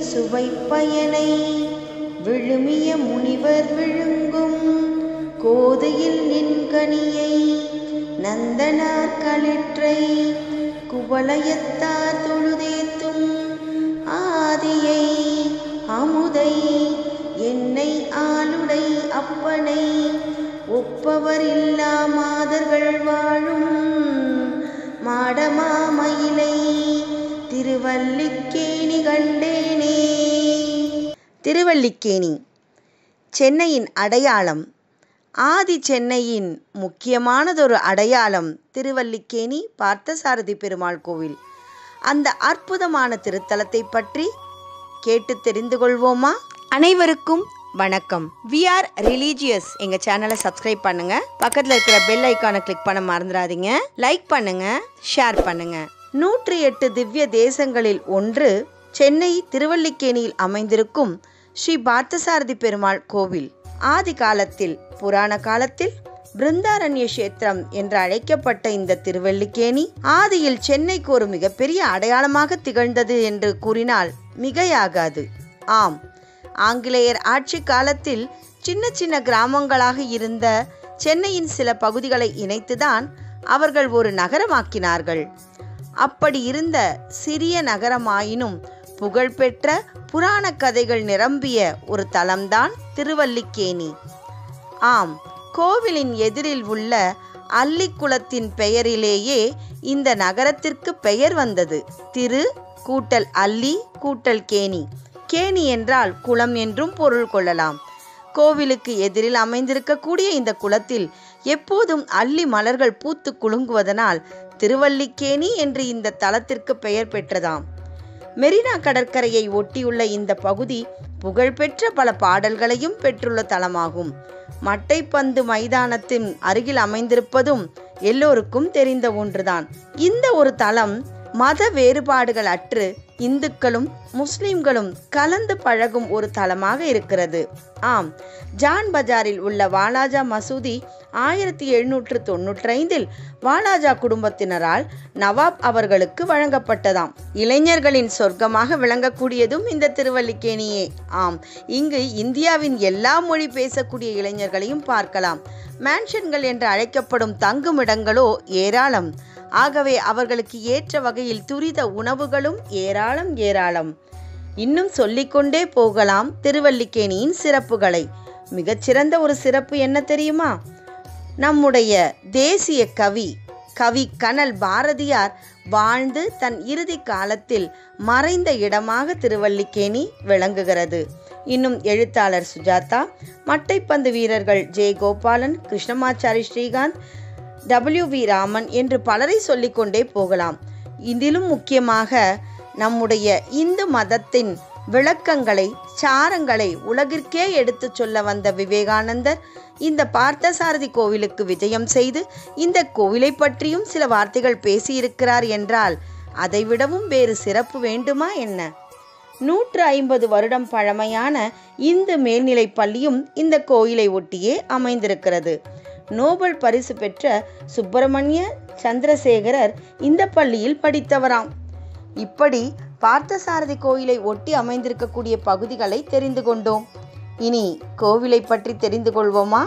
சுவை பயனை விழுமிய முனிவர் விழுங்கும் கோதையில் நின்கனியை நந்தனார் களிற்றை குவலயத்தார் தொழுதேத்தும் ஆதியை அமுதை என்னை ஆளுடை அப்பனை ஒப்பவர் இல்லா மாதர்கள் வாழும் மாடமாமயிலை திருவல்லிக்கேணி கண்டேனே திருவல்லிக்கேணி சென்னையின் அடையாளம் ஆதி சென்னையின் முக்கியமானதொரு அடையாளம் திருவல்லிக்கேணி பார்த்தசாரதி பெருமாள் கோவில் அந்த அற்புதமான திருத்தலத்தை பற்றி கேட்டு தெரிந்து கொள்வோமா அனைவருக்கும் வணக்கம் வி ஆர் ரிலீஜியஸ் எங்க சேனலை சப்ஸ்கிரைப் பண்ணுங்க பக்கத்துல இருக்கிற பெல் ஐக்கானை கிளிக் பண்ண மறந்துடாதீங்க லைக் பண்ணுங்க ஷேர் பண்ணுங்க நூற்றி எட்டு திவ்ய தேசங்களில் ஒன்று சென்னை திருவல்லிக்கேணியில் அமைந்திருக்கும் ஸ்ரீ பார்த்தசாரதி பெருமாள் கோவில் ஆதி காலத்தில் புராண காலத்தில் பிருந்தாரண்ய கஷேத்திரம் என்று அழைக்கப்பட்ட இந்த திருவல்லிக்கேணி ஆதியில் சென்னைக்கு ஒரு மிகப்பெரிய அடையாளமாக திகழ்ந்தது என்று கூறினால் மிகையாகாது ஆம் ஆங்கிலேயர் ஆட்சி காலத்தில் சின்ன சின்ன கிராமங்களாக இருந்த சென்னையின் சில பகுதிகளை இணைத்துதான் அவர்கள் ஒரு நகரமாக்கினார்கள் அப்படி இருந்த சிறிய நகரமாயினும் புகழ்பெற்ற புராண கதைகள் நிரம்பிய ஒரு தலம்தான் திருவல்லிக்கேணி ஆம் கோவிலின் எதிரில் உள்ள அல்லிக்குளத்தின் பெயரிலேயே இந்த நகரத்திற்கு பெயர் வந்தது திரு கூட்டல் அல்லி கூட்டல் கேணி கேணி என்றால் குளம் என்றும் பொருள் கொள்ளலாம் கோவிலுக்கு எதிரில் அமைந்திருக்கக்கூடிய இந்த குளத்தில் எப்போதும் அல்லி மலர்கள் பூத்து குலுங்குவதனால் திருவல்லிக்கேணி என்று இந்த தலத்திற்கு பெயர் பெற்றதாம் மெரினா கடற்கரையை ஒட்டியுள்ள இந்த பகுதி புகழ்பெற்ற பல பாடல்களையும் பெற்றுள்ள தலமாகும் மட்டைப்பந்து மைதானத்தின் அருகில் அமைந்திருப்பதும் எல்லோருக்கும் தெரிந்த ஒன்றுதான் இந்த ஒரு தலம் மத வேறுபாடுகள் அற்று இந்துக்களும் முஸ்லிம்களும் கலந்து பழகும் ஒரு தலமாக இருக்கிறது ஆம் ஜான் பஜாரில் உள்ள வாலாஜா மசூதி ஆயிரத்தி எழுநூற்று தொன்னூற்றி ஐந்தில் வாலாஜா குடும்பத்தினரால் நவாப் அவர்களுக்கு வழங்கப்பட்டதாம் இளைஞர்களின் சொர்க்கமாக விளங்கக்கூடியதும் இந்த திருவல்லிக்கேணியே ஆம் இங்கு இந்தியாவின் எல்லா மொழி பேசக்கூடிய இளைஞர்களையும் பார்க்கலாம் மேன்ஷன்கள் என்று அழைக்கப்படும் தங்குமிடங்களோ ஏராளம் ஆகவே அவர்களுக்கு ஏற்ற வகையில் துரித உணவுகளும் ஏராளம் ஏராளம் இன்னும் சொல்லிக்கொண்டே போகலாம் திருவல்லிக்கேணியின் சிறப்புகளை மிகச்சிறந்த ஒரு சிறப்பு என்ன தெரியுமா நம்முடைய தேசிய கவி கவி கனல் பாரதியார் வாழ்ந்து தன் இறுதி காலத்தில் மறைந்த இடமாக திருவல்லிக்கேணி விளங்குகிறது இன்னும் எழுத்தாளர் சுஜாதா மட்டைப்பந்து வீரர்கள் J Gopalan Krishnamachari Srikanth W V Raman என்று பலரை சொல்லிக்கொண்டே போகலாம் இதிலும் முக்கியமாக நம்முடைய இந்து மதத்தின் விளக்கங்களை சாரங்களை உலகிற்கே எடுத்துச் சொல்ல வந்த விவேகானந்தர் இந்த பார்த்தசாரதி கோவிலுக்கு விஜயம் செய்து இந்த கோவிலை பற்றியும் சில வார்த்தைகள் பேசியிருக்கிறார் என்றால் அதைவிடவும் வேறு சிறப்பு வேண்டுமா என்ன நூற்று ஐம்பது வருடம் பழமையான இந்து மேல்நிலைப் பள்ளியும் இந்த கோயிலை ஒட்டியே அமைந்திருக்கிறது நோபல் பரிசு பெற்ற சுப்பிரமணிய சந்திரசேகரர் இந்த பள்ளியில் படித்தவராம் இப்படி பார்த்தசாரதி கோயிலை ஒட்டி அமைந்திருக்கக்கூடிய பகுதிகளை தெரிந்து கொண்டோம் இனி கோவிலை பற்றி தெரிந்து கொள்வோமா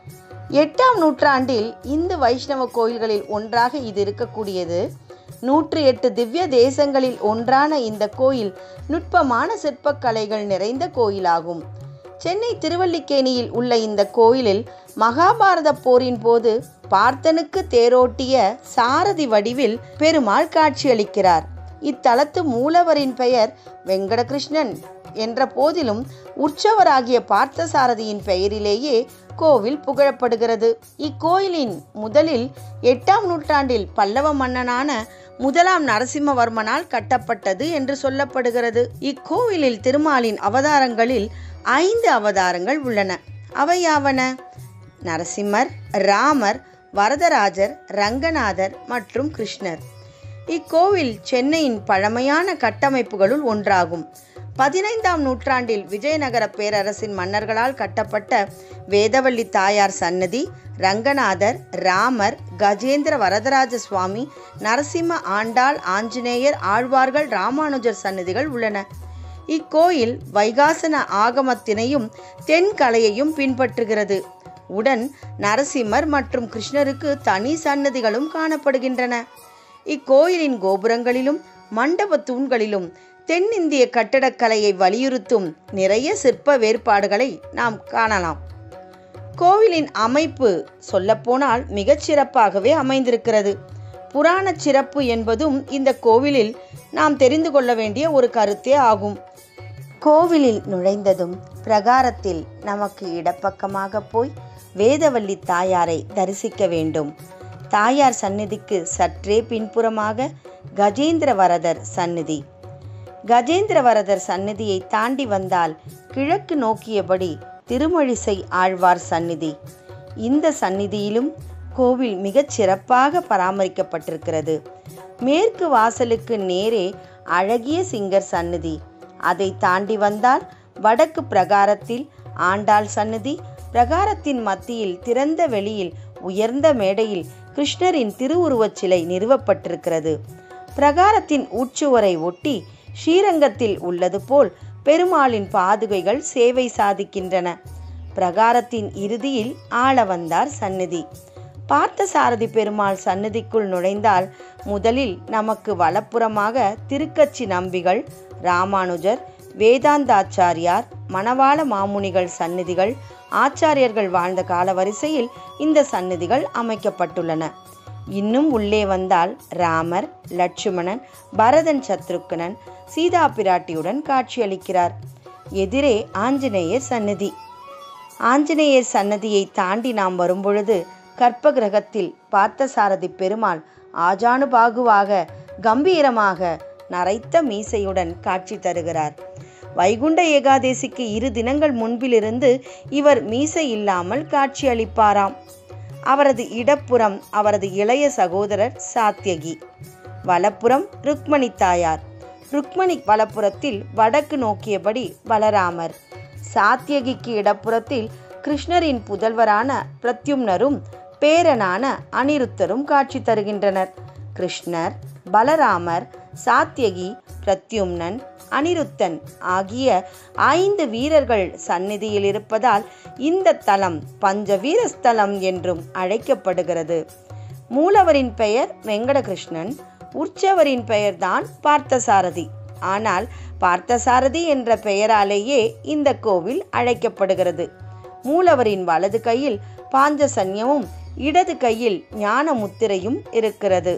எட்டாம் நூற்றாண்டில் இந்து வைஷ்ணவ கோயில்களில் ஒன்றாக இது இருக்கக்கூடியது நூற்றி எட்டு திவ்ய தேசங்களில் ஒன்றான இந்த கோயில் நுட்பமான சிற்பக்கலைகள் நிறைந்த கோயிலாகும் சென்னை திருவல்லிக்கேணியில் உள்ள இந்த கோயிலில் மகாபாரத போரின் போது பார்த்தனுக்கு தேரோட்டிய சாரதி வடிவில் பெருமாள் காட்சியளிக்கிறார் இத்தலத்து மூலவரின் பெயர் வெங்கடகிருஷ்ணன் என்ற போதிலும் உற்சவராகிய பார்த்தசாரதியின் பெயரிலேயே கோவில் புகழப்படுகிறது இக்கோயிலின் முதலில் எட்டாம் நூற்றாண்டில் பல்லவ மன்னனான முதலாம் நரசிம்மவர்மனால் கட்டப்பட்டது என்று சொல்லப்படுகிறது இக்கோவிலில் திருமாலின் அவதாரங்களில் ஐந்து அவதாரங்கள் உள்ளன அவையாவன நரசிம்மர் ராமர் வரதராஜர் ரங்கநாதர் மற்றும் கிருஷ்ணர் இக்கோவில் சென்னையின் பழமையான கட்டமைப்புகளுள் ஒன்றாகும் பதினைந்தாம் நூற்றாண்டில் விஜயநகர பேரரசின் மன்னர்களால் கட்டப்பட்ட வேதவள்ளி தாயார் சன்னதி ரங்கநாதர் ராமர் கஜேந்திர வரதராஜ சுவாமி நரசிம்ம ஆண்டாள் ஆஞ்சநேயர் ஆழ்வார்கள் ராமானுஜர் சன்னதிகள் உள்ளன இக்கோயில் வைகாசன ஆகமத்தினையும் தென்கலையையும் பின்பற்றுகிறது உடன் நரசிம்மர் மற்றும் கிருஷ்ணருக்கு தனி சன்னதிகளும் காணப்படுகின்றன இக்கோயிலின் கோபுரங்களிலும் மண்டப தூண்களிலும் தென்னிந்திய கட்டடக்கலையை வலியுறுத்தும் நிறைய சிற்ப வேறுபாடுகளை நாம் காணலாம் கோவிலின் அமைப்பு சொல்லப்போனால் மிகச் சிறப்பாகவே அமைந்திருக்கிறது புராண சிறப்பு என்பதும் இந்த கோவிலில் நாம் தெரிந்து கொள்ள வேண்டிய ஒரு கருத்தே ஆகும் கோவிலில் நுழைந்ததும் பிரகாரத்தில் நமக்கு இடப்பக்கமாக போய் வேதவல்லி தாயாரை தரிசிக்க வேண்டும் தாயார் சந்நிதிக்கு சற்றே பின்புறமாக கஜேந்திர வரதர் சந்நிதி கஜேந்திர வரதர் சந்நிதியை தாண்டி வந்தால் கிழக்கு நோக்கியபடி திருமழிசை ஆழ்வார் சந்நிதி இந்த சந்நிதியிலும் கோவில் மிகச் சிறப்பாக பராமரிக்கப்பட்டிருக்கிறது மேற்கு வாசலுக்கு நேரே அழகிய சிங்கர் சந்நிதி அதை தாண்டி வந்தால் வடக்கு பிரகாரத்தில் ஆண்டாள் சந்நிதி பிரகாரத்தின் மத்தியில் திறந்த வெளியில் உயர்ந்த மேடையில் கிருஷ்ணரின் திருவுருவச் சிலை நிறுவப்பட்டிருக்கிறது பிரகாரத்தின் உட்சுவரை ஒட்டி ஸ்ரீரங்கத்தில் உள்ளது போல் பெருமாளின் பாதுகைகள் சேவை சாதிக்கின்றன பிரகாரத்தின் இறுதியில் ஆளவந்தார் சந்நிதி பார்த்தசாரதி பெருமாள் சந்நிதிக்குள் நுழைந்தால் முதலில் நமக்கு வலப்புறமாக திருக்கச்சி நம்பிகள் ராமானுஜர் வேதாந்தாச்சாரியார் மணவாள மாமுனிகள் சந்நிதிகள் ஆச்சாரியர்கள் வாழ்ந்த காலவரிசையில் இந்த சந்நிதிகள் அமைக்கப்பட்டுள்ளன இன்னும் உள்ளே வந்தால் ராமர் லட்சுமணன் பரதன் சத்ருக்கனன் சீதா பிராட்டியுடன் காட்சியளிக்கிறார் எதிரே ஆஞ்சநேயர் சந்நிதி ஆஞ்சநேயர் சன்னதியை தாண்டி நாம் வரும்பொழுது கற்பகிரகத்தில் பார்த்தசாரதி பெருமாள் ஆஜானுபாகுவாக கம்பீரமாக நரைத்த மீசையுடன் காட்சி தருகிறார் வைகுண்ட ஏகாதேசிக்கு இரு தினங்கள் முன்பிலிருந்து இவர் மீசை இல்லாமல் காட்சி அளிப்பாராம் அவரது இடப்புறம் அவரது இளைய சகோதரர் சாத்தியகி வலப்புறம் ருக்மணி தாயார் ருக்மணி வலப்புறத்தில் வடக்கு நோக்கியபடி பலராமர் சாத்தியகிக்கு இடப்புறத்தில் கிருஷ்ணரின் புதல்வரான பிரத்யும்னரும் பேரனான அனிருத்தரும் காட்சி தருகின்றனர் கிருஷ்ணர் பலராமர் சாத்தியகி பிரத்யும்னன் அனிருத்தன் ஆகிய ஐந்து வீரர்கள் சந்நிதியில் இருப்பதால் இந்த தலம் பஞ்சவீர ஸ்தலம் என்றும் அழைக்கப்படுகிறது மூலவரின் பெயர் வெங்கடகிருஷ்ணன் உற்சவரின் பெயர்தான் பார்த்தசாரதி ஆனால் பார்த்தசாரதி என்ற பெயராலேயே இந்த கோவில் அழைக்கப்படுகிறது மூலவரின் வலது கையில் பாஞ்சசன்யமும் இடது கையில் ஞான முத்திரையும் இருக்கிறது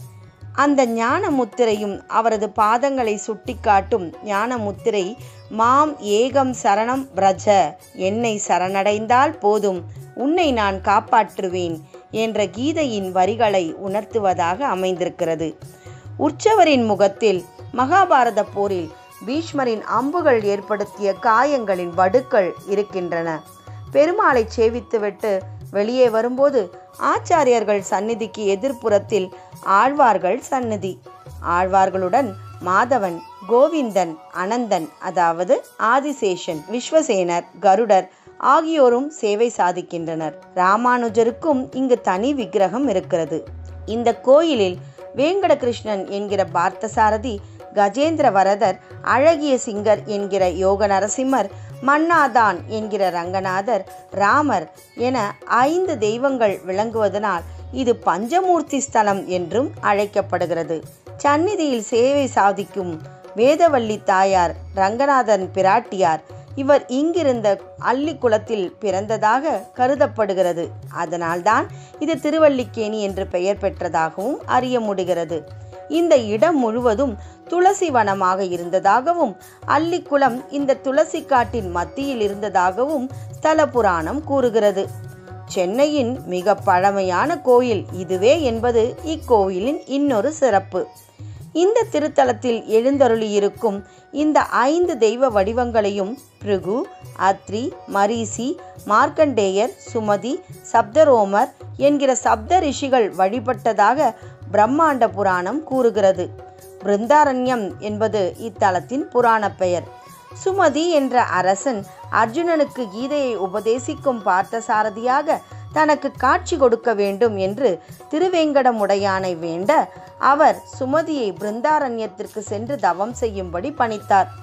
அந்த ஞான முத்திரையும் அவரது பாதங்களை சுட்டிக்காட்டும் ஞான முத்திரை மாம் ஏகம் சரணம் பிரஜ என்னை சரணடைந்தால் போதும் உன்னை நான் காப்பாற்றுவேன் என்ற கீதையின் வரிகளை உணர்த்துவதாக அமைந்திருக்கிறது உற்சவரின் முகத்தில் மகாபாரத போரில் பீஷ்மரின் அம்புகள் ஏற்படுத்திய காயங்களின் வடுக்கள் இருக்கின்றன பெருமாளை சேவித்துவிட்டு வெளியே வரும்போது ஆச்சாரியர்கள் சந்நிதிக்கு எதிர்ப்புறத்தில் ஆழ்வார்கள் சந்நிதி ஆழ்வார்களுடன் மாதவன் கோவிந்தன் அனந்தன் அதாவது ஆதிசேஷன் விஸ்வசேனர் கருடர் ஆகியோரும் சேவை சாதிக்கின்றனர் ராமானுஜருக்கும் இங்கு தனி விக்கிரகம் இருக்கிறது இந்த கோயிலில் வேங்கடகிருஷ்ணன் என்கிற பார்த்தசாரதி கஜேந்திர வரதர் அழகிய சிங்கர் என்கிற யோக நரசிம்மர் மன்னாதான் என்கிற ரங்கநாதர் ராமர் என ஐந்து தெய்வங்கள் விளங்குவதனால் இது பஞ்சமூர்த்தி ஸ்தலம் என்றும் அழைக்கப்படுகிறது சந்நிதியில் சேவை சாதிக்கும் வேதவள்ளி தாயார் ரங்கநாதன் பிராட்டியார் இவர் இங்கிருந்த அள்ளிக்குளத்தில் பிறந்ததாக கருதப்படுகிறது அதனால்தான் இது திருவல்லிக்கேணி என்று பெயர் பெற்றதாகவும் அறிய முடிகிறது இந்த இடம் முழுவதும் துளசி வனமாக இருந்ததாகவும் அள்ளிக்குளம் இந்த துளசி காட்டின் மத்தியில் இருந்ததாகவும் ஸ்தல புராணம் கூறுகிறது சென்னையின் மிக பழமையான கோயில் இதுவே என்பது இக்கோயிலின் இன்னொரு சிறப்பு இந்த திருத்தலத்தில் எழுந்தருளியிருக்கும் இந்த ஐந்து தெய்வ வடிவங்களையும் பிருகு அத்ரி மரீசி மார்க்கண்டேயர் சுமதி சப்தரோமர் என்கிற சப்த ரிஷிகள் வழிபட்டதாக பிரம்மாண்ட புராணம் கூறுகிறது பிருந்தாரண்யம் என்பது இத்தலத்தின் புராண பெயர் சுமதி என்ற அரசன் அர்ஜுனனுக்கு கீதையை உபதேசிக்கும் பார்த்தசாரதியாக தனக்கு காட்சி கொடுக்க வேண்டும் என்று திருவேங்கடமுடையானை வேண்ட அவர் சுமதியை பிருந்தாரண்யத்திற்கு சென்று தவம் செய்யும்படி பணித்தார்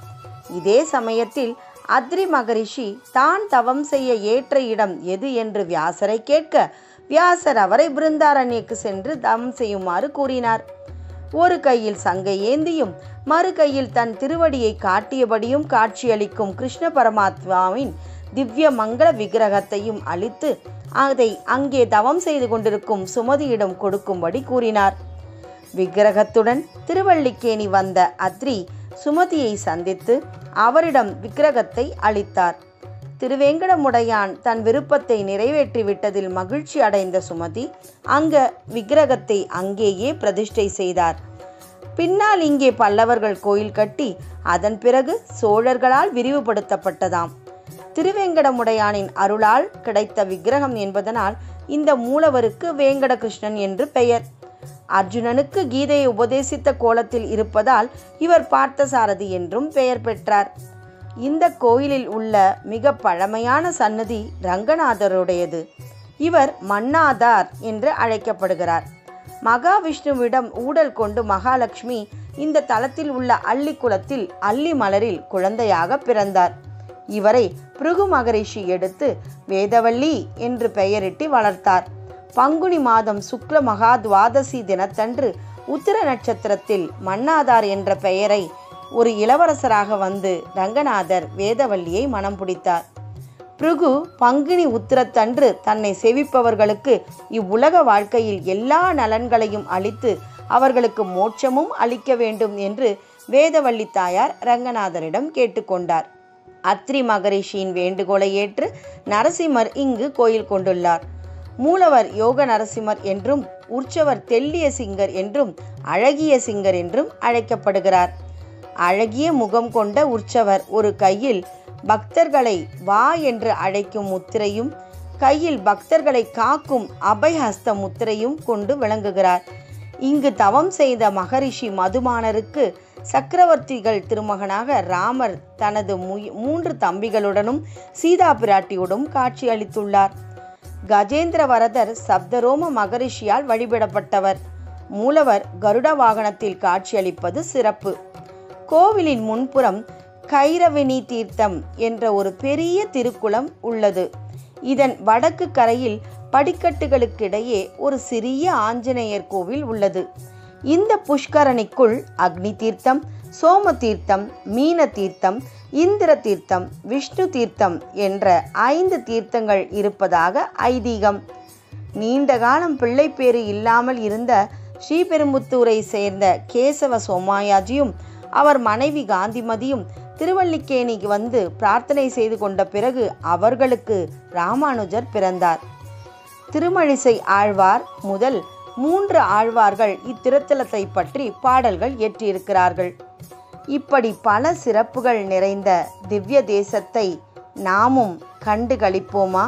இதே சமயத்தில் அத்ரி மகரிஷி தான் தவம் செய்ய ஏற்ற இடம் எது என்று வியாசரை கேட்க வியாசர் அவரை பிருந்தாரண்யக்கு சென்று தவம் செய்யுமாறு கூறினார் ஒரு கையில் சங்கை ஏந்தியும் மறு கையில் தன் திருவடியை காட்டியபடியும் காட்சியளிக்கும் கிருஷ்ண பரமாத்மாவின் திவ்ய மங்கள விக்கிரகத்தையும் அளித்து அதை அங்கே தவம் செய்து கொண்டிருக்கும் சுமதியிடம் கொடுக்கும்படி கூறினார் விக்கிரகத்துடன் திருவள்ளிக்கேணி வந்த அத்ரி சுமதியை சந்தித்து அவரிடம் விக்கிரகத்தை அளித்தார் திருவேங்கடமுடையான் தன் விருப்பத்தை நிறைவேற்றி விட்டதில் மகிழ்ச்சி அடைந்த சுமதி அங்க விக்கிரகத்தை அங்கேயே பிரதிஷ்டை செய்தார் பின்னால் இங்கே பல்லவர்கள் கோயில் கட்டி அதன் பிறகு சோழர்களால் விரிவுபடுத்தப்பட்டதாம் திருவேங்கடமுடையானின் அருளால் கிடைத்த விக்கிரகம் என்பதனால் இந்த மூலவருக்கு வேங்கடகிருஷ்ணன் என்று பெயர் அர்ஜுனனுக்கு கீதையை உபதேசித்த கோலத்தில் இருப்பதால் இவர் பார்த்தசாரதி என்றும் பெயர் பெற்றார் இந்த கோயிலில் உள்ள மிக பழமையான சன்னதி ரங்கநாதருடையது இவர் மன்னாதார் என்று அழைக்கப்படுகிறார் மகாவிஷ்ணுவிடம் ஊடல் கொண்டு மகாலட்சுமி இந்த தலத்தில் உள்ள அல்லி குலத்தில் அல்லி மலரில் குழந்தையாக பிறந்தார் இவரை பிருகு மகரிஷி எடுத்து வேதவள்ளி என்று பெயரிட்டு வளர்த்தார் பங்குனி மாதம் சுக்ல மகா துவாதசி தினத்தன்று உத்திர நட்சத்திரத்தில் மன்னாதார் என்ற பெயரை ஒரு இளவரசராக வந்து ரங்கநாதர் வேதவள்ளியை மனம் பிடித்தார் பிருகு பங்குனி உத்திரத்தன்று தன்னை செவிப்பவர்களுக்கு இவ்வுலக வாழ்க்கையில் எல்லா நலன்களையும் அளித்து அவர்களுக்கு மோட்சமும் அளிக்க வேண்டும் என்று வேதவள்ளி தாயார் ரங்கநாதரிடம் கேட்டுக்கொண்டார் அத்ரி மகரிஷியின் வேண்டுகோளை ஏற்று நரசிம்மர் இங்கு கோயில் கொண்டுள்ளார் மூலவர் யோக நரசிம்மர் என்றும் உற்சவர் தெல்லிய சிங்கர் என்றும் அழகிய சிங்கர் என்றும் அழைக்கப்படுகிறார் அழகிய முகம் கொண்ட உற்சவர் ஒரு கையில் பக்தர்களை வா என்று அழைக்கும் முத்திரையும் கையில் பக்தர்களை காக்கும் அபயஹஸ்த முத்திரையும் கொண்டு விளங்குகிறார் இங்கு தவம் செய்த மகரிஷி மதுமானருக்கு சக்கரவர்த்திகள் திருமகனாக ராமர் தனது மு- மூன்று தம்பிகளுடனும் சீதா பிராட்டியுடன் காட்சியளித்துள்ளார் கஜேந்திர வரதர் சப்தரோம மகரிஷியால் வழிபடப்பட்டவர் மூலவர் கருட வாகனத்தில் காட்சியளிப்பது சிறப்பு கோவிலின் முன்புறம் கைரவினி தீர்த்தம் என்ற ஒரு பெரிய திருக்குளம் உள்ளது இதன் வடக்கு கரையில் படிக்கட்டுகளுக்கிடையே ஒரு சிறிய ஆஞ்சநேயர் கோவில் உள்ளது இந்த புஷ்கரணிக்குள் அக்னி தீர்த்தம் சோம தீர்த்தம் மீன தீர்த்தம் இந்திர தீர்த்தம் விஷ்ணு தீர்த்தம் என்ற ஐந்து தீர்த்தங்கள் இருப்பதாக ஐதீகம் நீண்ட காலம் பிள்ளைப்பேறு இல்லாமல் இருந்த ஸ்ரீபெரும்புத்தூரை சேர்ந்த கேசவ சோமாயாஜியும் அவர் மனைவி காந்திமதியும் திருவல்லிக்கேணிக்கு வந்து பிரார்த்தனை செய்து கொண்ட பிறகு அவர்களுக்கு ராமானுஜர் பிறந்தார் திருமழிசை ஆழ்வார் முதல் மூன்று ஆழ்வார்கள் இத்திருத்தலத்தை பற்றி பாடல்கள் இயற்றியிருக்கிறார்கள் இப்படி பல சிறப்புகள் நிறைந்த திவ்ய தேசத்தை நாமும் கண்டு களிப்போமா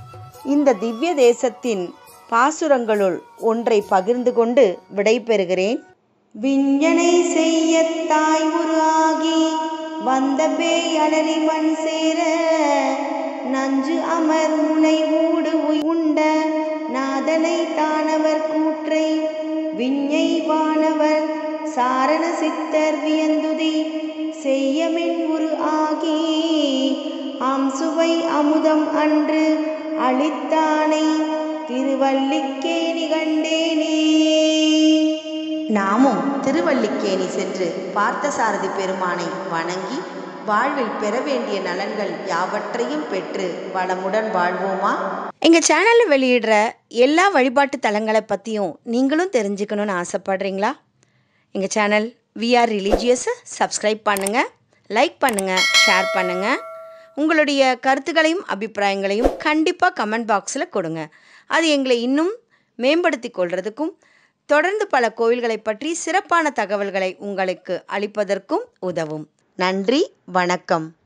இந்த திவ்ய தேசத்தின் பாசுரங்களுள் ஒன்றை பகிர்ந்து கொண்டு விடைபெறுகிறேன் விஞ்சனை செய்ய தாய் உரு ஆகி வந்த பேய் அலறி மண் சேர நஞ்சு அமர் முனை ஊடு உய் உண்ட நாதனை தானவர் கூற்றை விஞ்ஞை வானவர் சாரண சித்தர் வியந்துதி செய்யமென் உரு ஆகி ஆம் சுவை அமுதம் அன்று அளித்தானை திருவல்லிக்கேணி கண்டேனே நாமும் திருவல்லிக்கேணி சென்று பார்த்தசாரதி பெருமானை வணங்கி வாழ்வில் பெற வேண்டிய நலன்கள் யாவற்றையும் பெற்று வளமுடன் வாழ்வோமா எங்கள் சேனலில் வெளியிடுற எல்லா வழிபாட்டு தலங்களை பற்றியும் நீங்களும் தெரிஞ்சுக்கணும்னு ஆசைப்படுறீங்களா எங்கள் சேனல் விஆர் ரிலீஜியஸை சப்ஸ்கிரைப் பண்ணுங்கள் லைக் பண்ணுங்கள் ஷேர் பண்ணுங்கள் உங்களுடைய கருத்துக்களையும் அபிப்பிராயங்களையும் கண்டிப்பாக கமெண்ட் பாக்ஸில் கொடுங்க அது எங்களை இன்னும் மேம்படுத்தி கொள்றதுக்கும் தொடர்ந்து பல கோவில்களை பற்றி சிறப்பான தகவல்களை உங்களுக்கு அளிப்பதற்கும் உதவும் நன்றி வணக்கம்